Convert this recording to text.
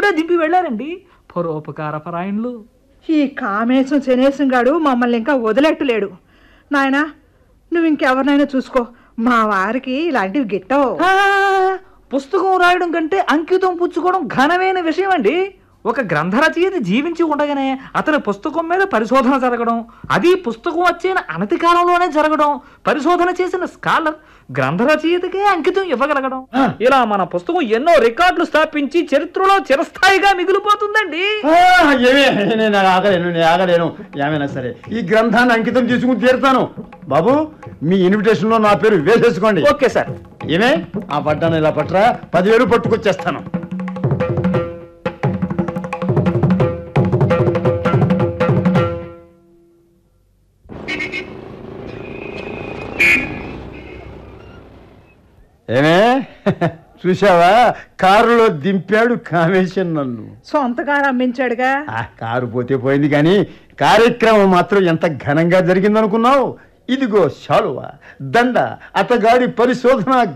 దింపి వెళ్ళారండి పరోపకార పరాయణులు ఈ కామేశం శనేశం గాడు మమ్మల్ని ఇంకా వదిలేట్టులేడు నాయనా నువ్వు ఇంకెవరినైనా చూసుకో మా వారికి ఇలాంటివి గిట్టవు ఆ, పుస్తకం రాయడం కంటే అంకితం పుచ్చుకోవడం ఘనమైన విషయం అండి ఒక గ్రంథ రచయిత జీవించి ఉండగానే అతని పుస్తకం మీద పరిశోధన జరగడం అది పుస్తకం వచ్చిన అనతి కాలంలోనే జరగడం పరిశోధన చేసిన స్కాలర్ గ్రంథ రచయితకే అంకితం ఇవ్వగలగడం ఇలా మన పుస్తకం ఎన్నో రికార్డులు స్థాపించి చరిత్రలో చిరస్థాయిగా మిగిలిపోతుందండి ఆ, ఏమే నేను ఆగలేను నేను ఆగలేను ఏమైనా సరే ఈ గ్రంథాన్ని అంకితం చేసుకుని తీరుతాను బాబు మీ ఇన్విటేషన్లో నా పేరు వేసేసుకోండి ఓకే సార్ ఏమే ఆ పడ్డాను ఇలా పట్టరా పదివేలు పట్టుకొచ్చేస్తాను ఏమే చూసావా కారులో దింపాడు కామేశన్ నన్ను సొంతగా నమ్మించాడుగా ఆ కారు పోతే పోయింది కానీ కార్యక్రమం మాత్రం ఎంత ఘనంగా జరిగిందనుకున్నావు ఇదిగో శాలువ దండ అతగాడి పరిశోధన